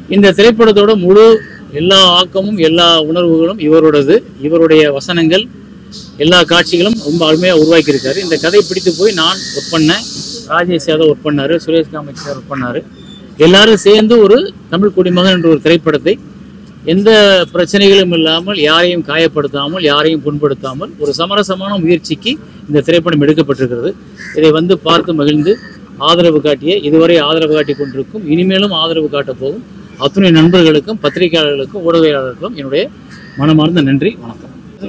இந்த திரைப்படத்தோட முழு எல்லா ஆக்கமும் எல்லா உணர்வுகளும் இவரோடது இவருடைய வசனங்கள் எல்லா காட்சிகளும் ரொம்ப அருமையாக உருவாக்கியிருக்காரு இந்த கதை பிடித்து போய் நான் ஒர்க் பண்ணேன் ராஜேஷ் யாதவ் ஒர்க் பண்ணாரு சுரேஷ் காமத் சார் ஒர்க் பண்ணாரு எல்லாரும் சேர்ந்து ஒரு தமிழ் குடிமகன் என்ற ஒரு திரைப்படத்தை எந்த பிரச்சனைகளும் இல்லாமல் யாரையும் காயப்படுத்தாமல் யாரையும் புண்படுத்தாமல் ஒரு சமரசமான முயற்சிக்கு இந்த திரைப்படம் எடுக்கப்பட்டிருக்கிறது இதை வந்து பார்த்து மகிழ்ந்து ஆதரவு காட்டிய இதுவரை ஆதரவு காட்டி கொண்டிருக்கும் இனிமேலும் ஆதரவு காட்டப் போகும் அத்துணை நண்பர்களுக்கும் பத்திரிகையாளர்களுக்கும் ஊடகவியலாளர்களுக்கும் என்னுடைய மனமார்ந்த நன்றி வணக்கம்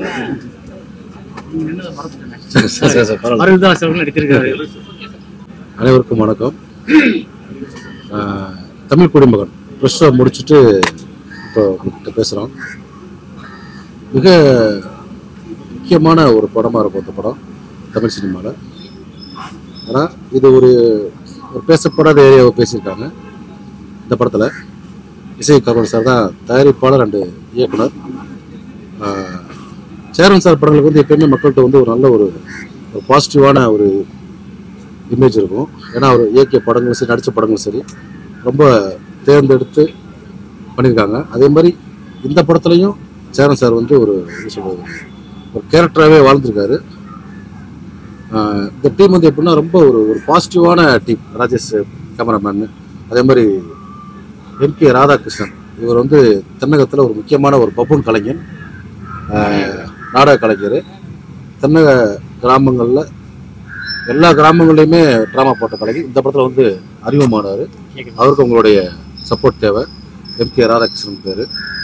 அருள்தாஸ் அவர்கள் நடித்திருக்கிறார்கள் அனைவருக்கும் வணக்கம் ஆஹ், தமிழ் குடிமகன் ப்ரெஷ் முடிச்சுட்டு இப்போ உங்கள்கிட்ட பேசுகிறோம் மிக முக்கியமான ஒரு படமாக இருக்கும் இந்த படம் தமிழ் சினிமாவில் ஆனால் இது ஒரு ஒரு பேசப்படாத ஏரியாவை பேசியிருக்காங்க இந்த படத்தில் இசை கர்மன் சார் தான் தயாரிப்பாளர் அண்டு இயக்குனர் ஆஹ், சேரன் சார் படங்களுக்கு வந்து எப்பயுமே மக்கள்கிட்ட வந்து ஒரு நல்ல ஒரு ஒரு பாசிட்டிவான ஒரு இமேஜ் இருக்கும் ஏன்னா அவர் இயக்கிய படங்களும் சரி நடித்த படங்களும் சரி ரொம்ப தேர்ந்தெடுத்து பண்ணியிருக்காங்க அதே மாதிரி இந்த படத்துலையும் சேரன் சார் வந்து ஒரு என்ன சொல்றது ஒரு கேரக்டராகவே வாழ்ந்திருக்காரு ஆஹ் இந்த டீம் வந்து எப்படின்னா ரொம்ப ஒரு ஒரு பாசிட்டிவான டீம் ராஜேஷ் கேமராமேன் அதே மாதிரி எம் கே ராதாகிருஷ்ணன் இவர் வந்து தென்னகத்தில் ஒரு முக்கியமான ஒரு பப்புன் கலைஞன் ஆஹ் நாடக கலைஞர் தென்னக கிராமங்களில் எல்லா கிராமங்கள்லையுமே ட்ராமா போட்ட கலைஞர் இந்த படத்தில் வந்து அறிமுகமானார் அவருக்கு உங்களுடைய சப்போர்ட் தேவை எம் கே ராதாகிருஷ்ணன் பேர்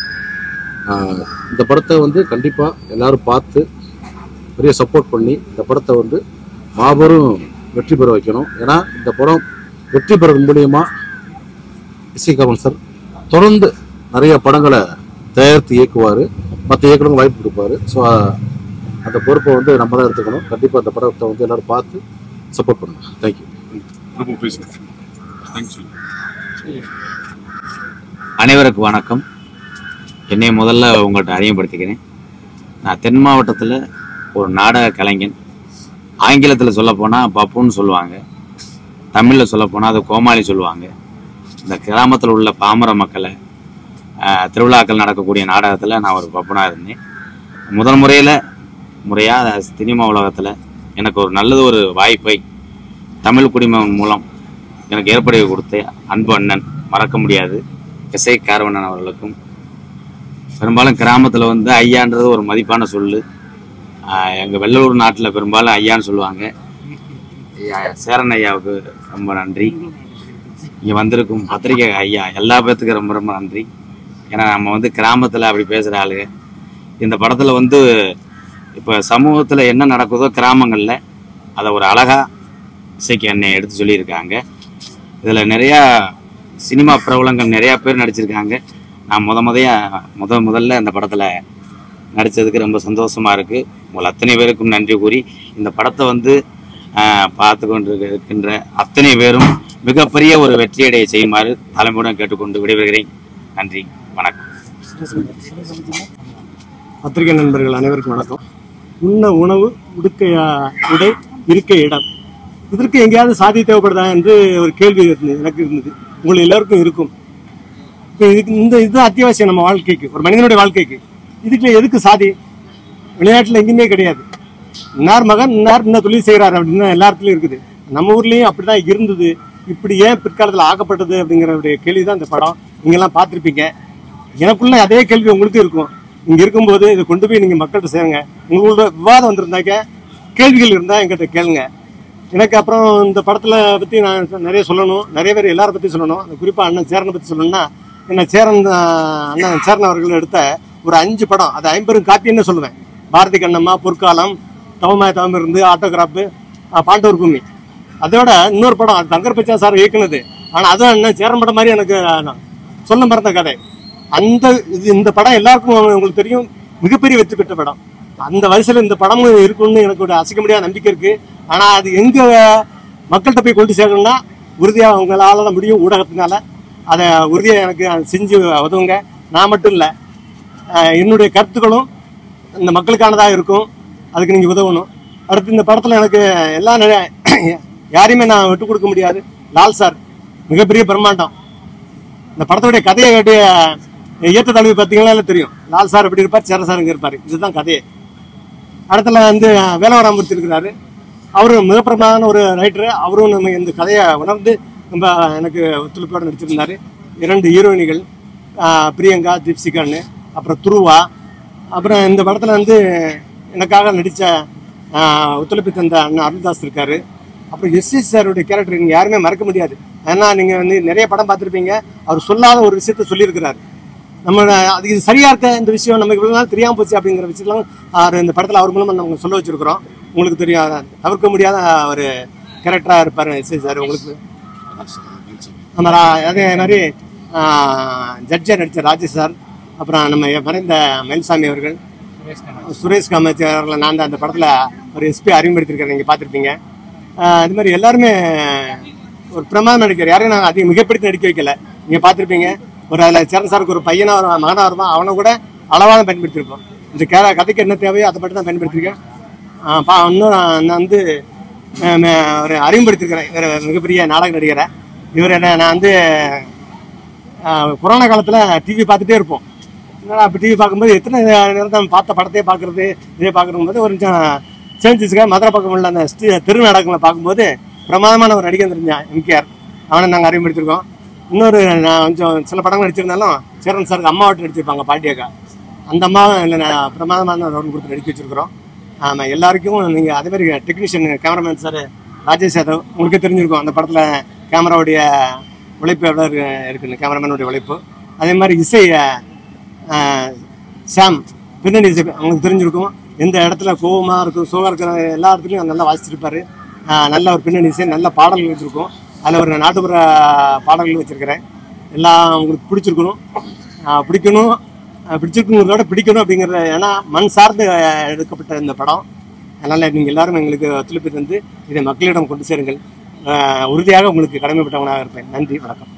இந்த படத்தை வந்து கண்டிப்பாக எல்லாரும் பார்த்து பெரிய சப்போர்ட் பண்ணி இந்த படத்தை வந்து மாபெரும் வெற்றி பெற வைக்கணும் ஏன்னா இந்த படம் வெற்றி பெறது மூலியமா இசை கமல் சார் தொடர்ந்து நிறைய படங்களை தயாரித்து இயக்குவார் மற்ற இயக்குனரும் வாய்ப்பு கொடுப்பாரு ஸோ அந்த பொறுப்பை வந்து நம்ம தான் எடுத்துக்கணும் கண்டிப்பாக அந்த படத்தை வந்து எல்லாரும் பார்த்து சப்போர்ட் பண்ணுங்க தேங்க்யூ ரொம்ப பேசுங்க தேங்க்ஸ் அனைவருக்கும் வணக்கம் என்னை முதல்ல உங்கள்கிட்ட அறிமுகப்படுத்திக்கிறேன் நான் தென் மாவட்டத்தில் ஒரு நாடக கலைஞன் ஆங்கிலத்தில் சொல்லப்போனால் பப்புன்னு சொல்லுவாங்க தமிழில் சொல்லப்போனால் அது கோமாளி சொல்லுவாங்க இந்த கிராமத்தில் உள்ள பாமர மக்களை ஆஹ், திருவிழாக்கள் நடக்கக்கூடிய நாடகத்தில் நான் ஒரு பப்புனாக இருந்தேன் முதல் முறையில் முறையாக சினிமா உலகத்தில் எனக்கு ஒரு நல்லது ஒரு வாய்ப்பை தமிழ் குடிமகன் மூலம் எனக்கு ஏற்படுத்தி கொடுத்த அன்பு அண்ணன் மறக்க முடியாது எஸ்ஐ காரவண்ணன் அவர்களுக்கும் பெரும்பாலும் கிராமத்தில் வந்து ஐயான்றது ஒரு மதிப்பான சொல்லு எங்கள் வெள்ளூர் நாட்டில் பெரும்பாலும் ஐயான்னு சொல்லுவாங்க ஐயா சேரன் ஐயாவுக்கு ரொம்ப நன்றி இங்கே வந்திருக்கும் பத்திரிகை ஐயா எல்லா பேர்த்துக்கும் ரொம்ப ரொம்ப நன்றி ஏன்னா நம்ம வந்து கிராமத்தில் அப்படி பேசுகிற ஆளுங்க இந்த படத்தில் வந்து இப்போ சமூகத்தில் என்ன நடக்குதோ கிராமங்களில் அதை ஒரு அழகாக இசைக்கு என்னை எடுத்து சொல்லியிருக்காங்க இதில் நிறையா சினிமா பிரபலங்கள் நிறையா பேர் நடிச்சிருக்காங்க நான் முத முதையா முத முதல்ல இந்த படத்தில் நடித்ததுக்கு ரொம்ப சந்தோஷமாக இருக்குது உங்கள் அத்தனை பேருக்கும் நன்றி கூறி இந்த படத்தை வந்து ஆஹ், பார்த்து கொண்டு இருக்கின்ற அத்தனை பேரும் மிகப்பெரிய ஒரு வெற்றியடைய செய்யுமாறு தலைமுடன் கேட்டுக்கொண்டு விடைபெறுகிறேன் நன்றி வணக்கம் பத்திரிகை நண்பர்கள் அனைவருக்கும் வணக்கம் உண்ண உணவு உடுக்க உடை இருக்க இடம் இதற்கு எங்கேயாவது சாதி தேவைப்படுதா என்று ஒரு கேள்வி இருந்தது எனக்கு இருந்தது உங்கள் எல்லாருக்கும் இருக்கும் இப்போ இதுக்கு இந்த இதுதான் அத்தியாவசியம் நம்ம வாழ்க்கைக்கு ஒரு மனிதனுடைய வாழ்க்கைக்கு இதுக்கு எதுக்கு சாதி விளையாட்டில் எங்கேயுமே கிடையாது இன்னார் மகன் இன்னார் இன்னும் தொழில் செய்கிறார் அப்படின்னு எல்லா இடத்துலையும் இருக்குது நம்ம ஊர்லேயும் அப்படி தான் இருந்தது இப்படி ஏன் பிற்காலத்தில் ஆக்கப்பட்டது அப்படிங்கிற ஒரு கேள்வி தான் இந்த படம் நீங்கள்லாம் பார்த்துருப்பீங்க எனக்குள்ள அதே கேள்வி உங்களுக்கும் இருக்கும் இங்க இருக்கும்போது இதை கொண்டு போய் நீங்க மக்கள்கிட்ட சேருங்க உங்களோட விவாதம் வந்திருந்தாக்க கேள்விகள் இருந்தா என்கிட்ட கேளுங்க எனக்கு அப்புறம் இந்த படத்துல பத்தி நான் நிறைய சொல்லணும் நிறைய பேர் எல்லார பத்தி சொல்லணும் அந்த குறிப்பா அண்ணன் சேரனை பத்தி சொல்லணும்னா என்ன சேரன் ஆஹ், அண்ணன் சேரன் அவர்கள் எடுத்த ஒரு அஞ்சு படம் அது ஐம்பெரும் காப்பின்னு சொல்லுவேன் பாரதி கண்ணம்மா பொற்காலம் தவமாய தவம் இருந்து ஆட்டோகிராஃபு பாண்டவர் பூமி அதோட இன்னொரு படம் அது தங்கர் பச்சா சார் இயக்குனது ஆனா அதுவும் என்ன சேரன் படம் மாதிரி எனக்கு நான் சொல்ல மறந்த கதை அந்த இது இந்த படம் எல்லாருக்கும் உங்களுக்கு தெரியும் மிகப்பெரிய வெற்றி பெற்ற படம் அந்த வயசுல இந்த படமும் இருக்கும்னு எனக்கு ஒரு அசைக்க முடியாத நம்பிக்கை இருக்கு ஆனா அது எங்க மக்கள்கிட்ட போய் கொண்டு சேர்க்கணும்னா உறுதியா உங்களால தான் முடியும் ஊடகத்தினால அதை உறுதியா எனக்கு செஞ்சு உதவுங்க நான் மட்டும் இல்லை என்னுடைய கருத்துக்களும் இந்த மக்களுக்கானதாக இருக்கும் அதுக்கு நீங்கள் உதவணும் அடுத்து இந்த படத்தில் எனக்கு எல்லாம் நிறைய யாரையுமே நான் விட்டு கொடுக்க முடியாது லால் சார் மிகப்பெரிய பிரம்மாண்டம் இந்த படத்துடைய கதையை கேட்டு இயற்ற தலைவி பார்த்தீங்கன்னா தெரியும் லால் சார் எப்படி இருப்பார் சேர சார் இங்கே இருப்பார் இதுதான் கதையே அடுத்துல வந்து வேலவராமூர்த்தி இருக்கிறாரு அவரும் மிகப்பிரமான ஒரு ரைட்டரு அவரும் நம்ம இந்த கதையை உணர்ந்து ரொம்ப எனக்கு ஒத்துழைப்போடு நடிச்சிருந்தாரு இரண்டு ஹீரோயினிகள் ஆஹ் பிரியங்கா தீப்சிகான்னு அப்புறம் துருவா அப்புறம் இந்த படத்தில் வந்து எனக்காக நடித்த ஒத்துழைப்பு தந்த அண்ணன் அருள்தாஸ் இருக்காரு அப்புறம் எஸ்எஸ் சாருடைய கேரக்டர் நீங்கள் யாருமே மறக்க முடியாது ஏன்னா நீங்கள் வந்து நிறைய படம் பார்த்துருப்பீங்க அவர் சொல்லாத ஒரு விஷயத்த சொல்லியிருக்கிறார் நம்ம அது இது சரியா இருக்க இந்த விஷயம் நமக்கு இவ்வளவு நாள் தெரியாம போச்சு அப்படிங்கிற விஷயத்தெல்லாம் அவர் இந்த படத்துல அவர் மூலமா நம்ம சொல்ல வச்சிருக்கிறோம் உங்களுக்கு தெரியும் அதான் தவிர்க்க முடியாத ஒரு கேரக்டரா இருப்பாரு எஸ்ஐ சார் உங்களுக்கு நம்ம ரா- அதே மாதிரி ஜட்ஜா நடித்த ராஜேஷ் சார் அப்புறம் நம்ம மறைந்த மயில்சாமி அவர்கள் சுரேஷ் காமத் அவர்களை நான் தான் அந்த படத்தில் ஒரு எஸ்பி அறிமுகப்படுத்திருக்கிறேன் நீங்கள் பார்த்துருப்பீங்க இது மாதிரி எல்லாருமே ஒரு பிரமாதம் நடிக்கிறார் யாரையும் நாங்கள் அதிகம் மிகப்படுத்தி நடிக்க வைக்கல நீங்கள் பார்த்துருப்பீங்க ஒரு அதில் சரண் சாருக்கு ஒரு பையனாக வருவான் மகனாக வருவான் அவனை கூட அளவாக தான் பயன்படுத்தியிருப்போம் இந்த கே கதைக்கு என்ன தேவையோ அதை மட்டும் தான் பயன்படுத்தியிருக்கேன் ஆ, பா இன்னும் நான் நான் வந்து அஹ், ம- ஒரு அறிமுகப்படுத்திருக்கிறேன் இவர் மிகப்பெரிய நாடக நடிகரை இவர் என்ன நான் வந்து ஆஹ் கொரோனா காலத்தில் டிவி பார்த்துட்டே இருப்போம் என்னடா அப்போ டிவி பார்க்கும்போது எத்தனை நேரம் தான் பார்த்த படத்தையே பார்க்குறது இதே பார்க்கும்போது ஒரு கொஞ்சம் சேஞ்சஸ்க்காக மதுரை பக்கம் உள்ள அந்த ஸ்ரீ தெரு நாடகங்களை பார்க்கும்போது பிரமாதமான ஒரு நடிகன் தெரிஞ்சான் எம்கேஆர் அவனை நாங்கள் அறிமுகப்படுத்திருக்கோம் இன்னொரு நான் கொஞ்சம் சில படங்கள் நடிச்சிருந்தாலும் சேரன் சாருக்கு அம்மாவட்டு நடிச்சிருப்பாங்க பாண்டியக்கா அந்த அம்மாவும் இல்லை நான் பிரமாதமான ரோல் கொடுத்து நடிக்க வச்சிருக்கிறோம் ஆமாம் எல்லாருக்கும் நீங்கள் அதே மாதிரி technician cameraman sir Rajesh Yadav உங்களுக்கே தெரிஞ்சிருக்கும் அந்த படத்தில் கேமராவுடைய உழைப்பு எவ்வளோ இருக்கு இருக்குன்னு கேமராமேனுடைய உழைப்பு அதே மாதிரி இசை அஹ், சாம் பின்னணி இசை அவங்களுக்கு தெரிஞ்சிருக்கும் எந்த இடத்துல கோவமாக இருக்கும் சோகா இருக்கிற எல்லா இடத்துலையும் நல்லா வாசிச்சிருப்பாரு அஹ், நல்ல ஒரு பின்னணி இசை நல்ல பாடல்கள் வச்சுருக்கோம் அதில் ஒரு நாட்டுப்புற பாடல்கள் வச்சுருக்கிறேன் எல்லாம் உங்களுக்கு பிடிச்சிருக்கணும் அஹ், பிடிக்கணும் அஹ், பிடிச்சிருக்குங்கிறதோட பிடிக்கணும் அப்படிங்கிறத ஏன்னா மண் சார்ந்து அஹ், எடுக்கப்பட்ட இந்த படம் அதனால் நீங்கள் எல்லாரும் எங்களுக்கு ஒத்துழைப்பு தந்து இதை மக்களிடம் கொண்டு சேருங்கள் அஹ், உறுதியாக உங்களுக்கு கடமைப்பட்டவனாக இருப்பேன் நன்றி வணக்கம்